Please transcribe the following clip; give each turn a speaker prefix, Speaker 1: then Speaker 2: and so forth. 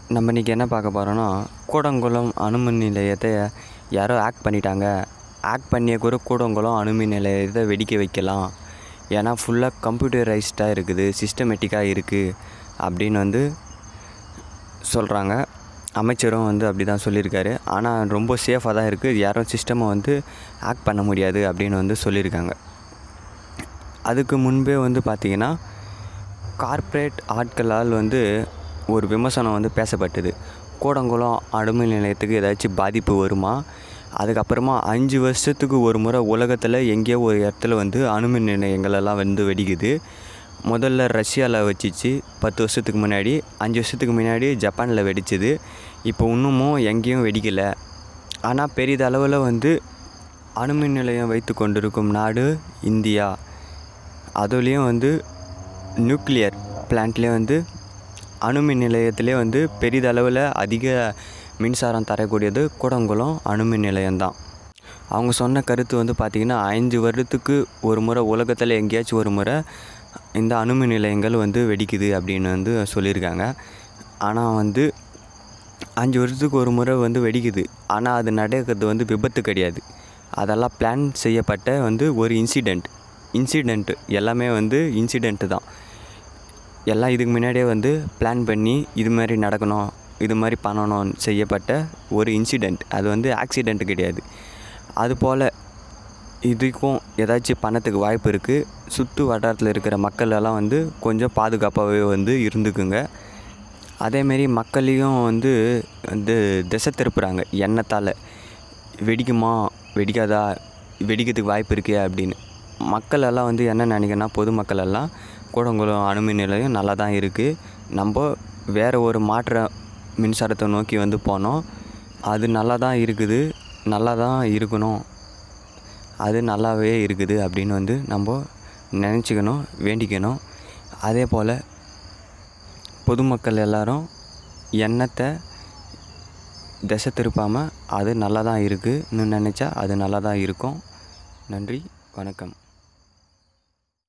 Speaker 1: நம்ம இன்றைக்கி என்ன பார்க்க போகிறோன்னா கூடங்குளம் அணுமின் நிலையத்தை யாரோ ஆக்ட் பண்ணிட்டாங்க ஆக்ட் பண்ணிய கூட கூடங்குளம் அணுமின் நிலையத்தை வெடிக்க வைக்கலாம் ஏன்னா ஃபுல்லாக கம்ப்யூட்டரைஸ்டாக இருக்குது சிஸ்டமேட்டிக்காக இருக்குது அப்படின்னு வந்து சொல்கிறாங்க அமைச்சரும் வந்து அப்படி தான் சொல்லியிருக்காரு ஆனால் ரொம்ப சேஃபாக தான் இருக்குது யாரும் சிஸ்டமை வந்து ஆக்ட் பண்ண முடியாது அப்படின்னு வந்து சொல்லியிருக்காங்க அதுக்கு முன்பே வந்து பார்த்திங்கன்னா கார்ப்பரேட் ஆட்களால் வந்து ஒரு விமர்சனம் வந்து பேசப்பட்டது கூடங்குளம் அணுமின் நிலையத்துக்கு ஏதாச்சும் பாதிப்பு வருமா அதுக்கப்புறமா அஞ்சு வருஷத்துக்கு ஒரு முறை உலகத்தில் எங்கேயோ ஒரு இடத்துல வந்து அணுமின் நிலையங்களெல்லாம் வந்து வெடிக்குது முதல்ல ரஷ்யாவில் வச்சிச்சு பத்து வருஷத்துக்கு முன்னாடி அஞ்சு வருஷத்துக்கு முன்னாடி ஜப்பானில் வெடிச்சது இப்போ இன்னமும் எங்கேயும் வெடிக்கலை ஆனால் பெரிதளவில் வந்து அணுமின் நிலையம் வைத்து கொண்டிருக்கும் நாடு இந்தியா அதுலேயும் வந்து நியூக்ளியர் பிளான்ட்லேயே வந்து அணுமின் நிலையத்திலே வந்து பெரிதளவில் அதிக மின்சாரம் தரக்கூடியது கூடங்குளம் அணுமின் நிலையம்தான் அவங்க சொன்ன கருத்து வந்து பார்த்திங்கன்னா ஐந்து வருடத்துக்கு ஒரு முறை உலகத்தில் எங்கேயாச்சும் ஒரு முறை இந்த அணுமின் நிலையங்கள் வந்து வெடிக்குது அப்படின்னு வந்து சொல்லியிருக்காங்க ஆனால் வந்து அஞ்சு வருஷத்துக்கு ஒரு முறை வந்து வெடிக்குது ஆனால் அது நடக்கிறது வந்து விபத்து கிடையாது அதெல்லாம் பிளான் செய்யப்பட்ட வந்து ஒரு இன்சிடெண்ட் இன்சிடெண்ட்டு எல்லாமே வந்து இன்சிடெண்ட்டு தான் எல்லாம் இதுக்கு முன்னாடியே வந்து பிளான் பண்ணி இது மாதிரி நடக்கணும் இது மாதிரி பண்ணணும் செய்யப்பட்ட ஒரு இன்சிடெண்ட் அது வந்து ஆக்சிடெண்ட் கிடையாது அதுபோல் இதுக்கும் ஏதாச்சும் பண்ணத்துக்கு வாய்ப்பு இருக்குது சுற்று வட்டாரத்தில் இருக்கிற மக்கள் எல்லாம் வந்து கொஞ்சம் பாதுகாப்பாகவே வந்து இருந்துக்குங்க அதேமாரி மக்களையும் வந்து வந்து திசை திருப்புறாங்க எண்ணத்தால் வெடிக்குமா வெடிக்காதா வெடிக்கிறதுக்கு வாய்ப்பு இருக்கே அப்படின்னு மக்கள் எல்லாம் வந்து என்ன நினைக்கிறனா பொதுமக்கள் எல்லாம் கூடங்குளம் அணுமின் நிலையம் நல்லா தான் இருக்குது நம்ம வேறு ஒரு மாற்ற மின்சாரத்தை நோக்கி வந்து போனோம் அது நல்லா தான் இருக்குது நல்லா தான் இருக்கணும் அது நல்லாவே இருக்குது அப்படின்னு வந்து நம்ம நினச்சிக்கணும் வேண்டிக்கணும் அதே போல் பொதுமக்கள் எல்லாரும் எண்ணத்தை திசை திருப்பாமல் அது நல்லா தான் இருக்குதுன்னு நினச்சா அது நல்லா தான் இருக்கும் நன்றி வணக்கம்